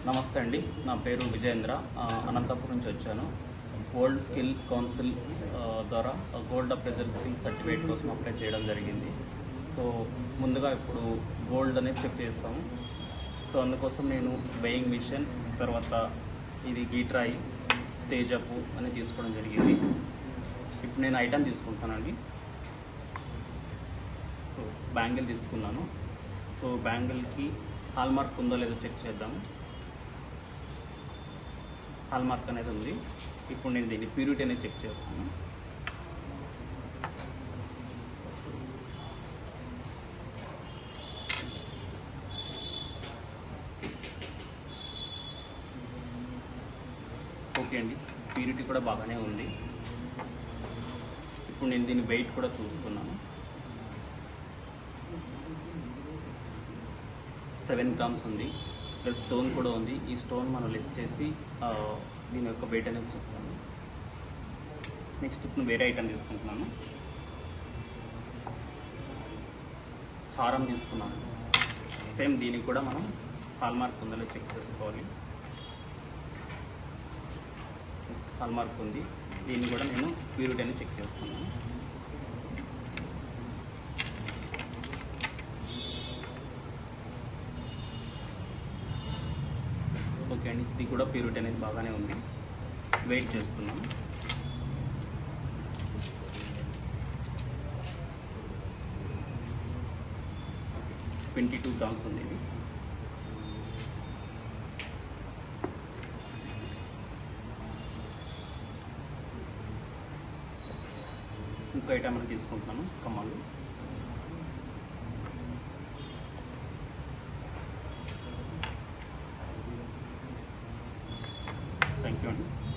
నమస్తే అండి నా పేరు విజయేంద్ర ఆ, అనంతపురం నుంచి వచ్చాను వరల్డ్ స్కిల్ కౌన్సిల్ ఆ, ద్వారా గోల్డ్ అప్రెజర్ స్కిల్ సర్టిఫికేట్ కోసం అప్లై చేయడం జరిగింది సో ముందుగా ఇప్పుడు గోల్డ్ అనేది చెక్ చేస్తాము సో అందుకోసం నేను వెయింగ్ మిషన్ తర్వాత ఇది గీట్రాయి తేజపు అని తీసుకోవడం జరిగింది ఇప్పుడు నేను ఐటమ్ తీసుకుంటానండి సో బ్యాంగిల్ తీసుకున్నాను సో బ్యాంగిల్కి హాల్ మార్క్ ఉందో లేదో చెక్ చేద్దాము హాల్ మార్క్ అనేది ఉంది ఇప్పుడు నేను దీన్ని ప్యూరిటీ అనేది చెక్ చేస్తాను ఓకే అండి ప్యూరిటీ కూడా బాగానే ఉంది ఇప్పుడు నేను దీని వెయిట్ కూడా చూస్తున్నాను సెవెన్ గ్రామ్స్ ఉంది ప్లస్ స్టోన్ కూడా ఉంది ఈ స్టోన్ మనం లిస్ట్ చేసి ఆ, దీని యొక్క వెయిట్ అనేది చెప్తాను నెక్స్ట్ ఇప్పుడు వేరే ఐటమ్ తీసుకుంటున్నాను హారం తీసుకున్నాను సేమ్ దీనికి కూడా మనం హాల్ మార్క్ ఉందో చెక్ చేసుకోవాలి హాల్ మార్క్ ఉంది దీన్ని కూడా నేను ప్యూరిటీ అనేది చెక్ చేస్తున్నాను ఓకే అండి ఇది కూడా ప్యూరిటీ అనేది బాగానే ఉంది వెయిట్ చేస్తున్నాను ట్వంటీ టూ గ్రామ్స్ ఉంది ఇది ఇంకో ఐటమ్ అని తీసుకుంటున్నాను కమ్మలు థ్యాంక్ యూ అండి